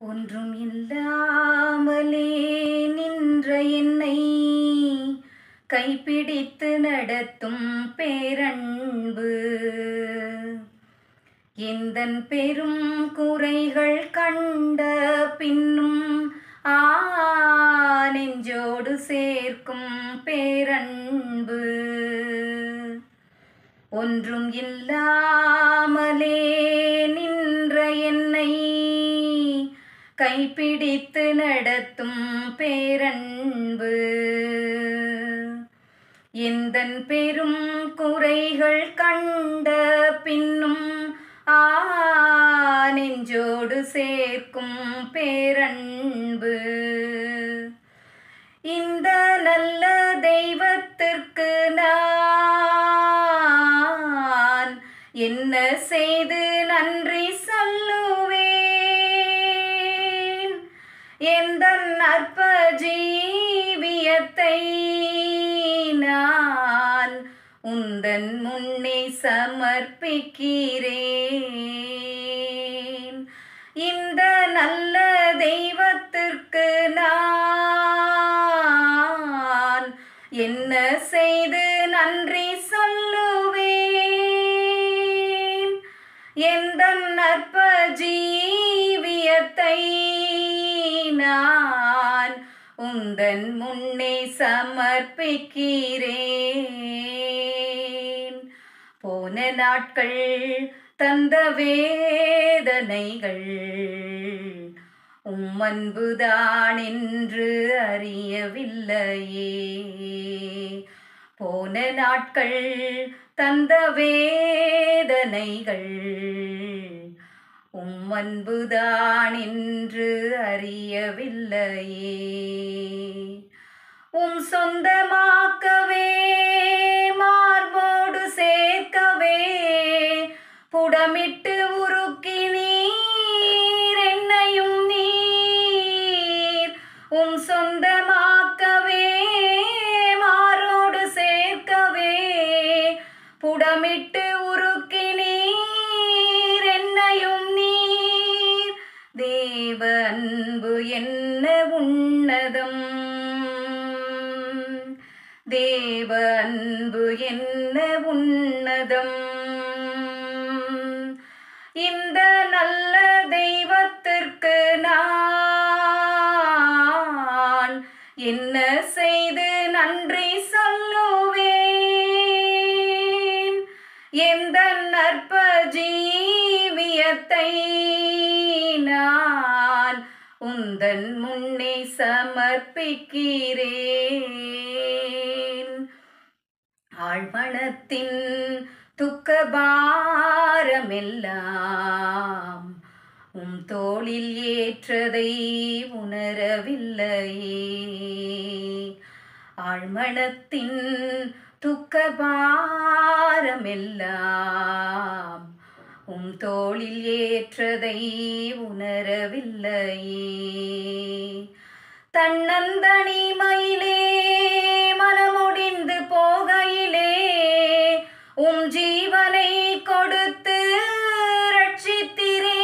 ஒன்றும் இல்லாமலே நின்ற என்னை கைப்பிடித்து நடத்தும் பேரன்பு எந்தன் பெரும் குறைகள் கண்ட பின்னும் ஆ நெஞ்சோடு சேர்க்கும் பேரன்பு ஒன்றும் இல்லாமலே நின்ற என்னை கைப்பிடித்து நடத்தும் பேரன்பு எந்தன் பெரும் குறைகள் கண்ட பின்னும் ஆ நெஞ்சோடு சேர்க்கும் பேரன்பு இந்த நல்ல தெய்வத்திற்கு நான் என்ன செய்து நன்றி சொல்லுவேன் எந்த அற்ப ஜீவியத்தை நான் உந்தன் முன்னே சமர்ப்பிக்கிறேன் இந்த நல்ல தெய்வத்திற்கு நான் என்ன செய்து நன்றி சொல்லுவேன் எந்த அற்ப ஜீவியத்தை நான் உந்தன் முன்னே சமர்ப்பிக்கிறேன் போன நாட்கள் தந்த வேதனைகள் உம்மன்புதான் என்று அறியவில்லையே போன நாட்கள் தந்த வேதனைகள் உம்மன்புதான் என்று அறியவில்லையே உம் சொந்தமாக்கவே மார்போடு சேர்க்கவே புடமிட்டு உருக்கி நீர் என்னையும் நீர் உம் சொந்தமாக்கவே மாரோடு சேர்க்கவே புடமிட்டு உருக்கி நீர் என்னையும் நீர் தேவ அன்பு என்ன உன்னதம் தேவ அன்பு என்ன உன்னதம் இந்த நல்ல தெய்வத்திற்கு நான் என்ன செய்து நன்றி சொல்லுவேன் எந்த நற்ப ஜீவியத்தை நான் உந்தன் முன்னே சமர்ப்பிக்கிறேன் ஆழ்மனத்தின் துக்கபாரமெல்லாம் உம் தோளில் ஏற்றதை உணரவில்லையே ஆழ்மனத்தின் துக்கபாரமெல்லாம் உம் தோளில் ஏற்றதை உணரவில்லையே தன்னந்தனிமையிலே மனமுடிந்து போகையிலே உம் ஜீவனை கொடுத்து ரட்சித்திரே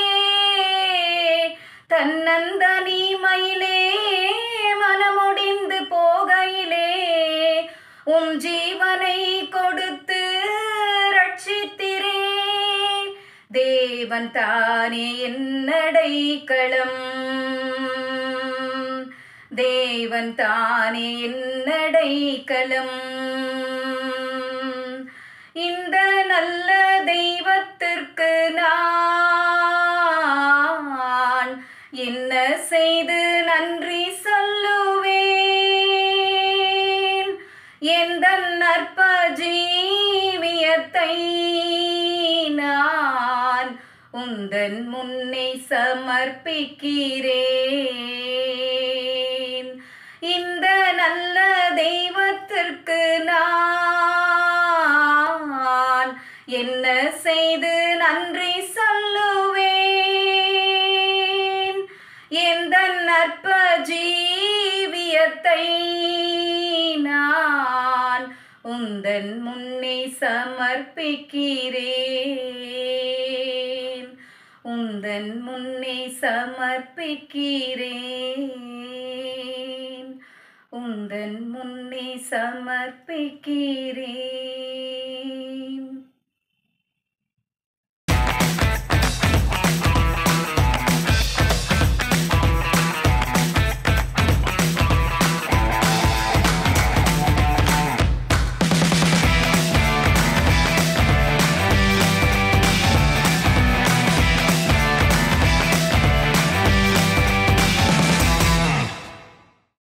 தன்னந்தனிமையிலே மனமுடிந்து போகையிலே உம் ஜீவனை கொடுத்து ரட்சித்திரே தேவன் தானே என்னடைக்களம் தேவன் தானே என்னடைக்களம் இந்த நல்ல தெய்வத்திற்கு நான் என்ன செய்து நன்றி சொல்லுவேன் எந்த நற்ப ஜீவியத்தை நான் உந்தன் முன்னே சமர்ப்பிக்கிறேன் இந்த நல்ல தெய்வத்திற்கு நான் என்ன செய்து நன்றி சொல்லுவேன் எந்த நற்ப ஜீவியத்தை நான் உந்தன் முன்னே சமர்ப்பிக்கிறேன் உந்தன் முன்னே சமர்ப்பிக்கிறேன் உந்தன் முன்னே சமர்ப்பிக்கிறேன்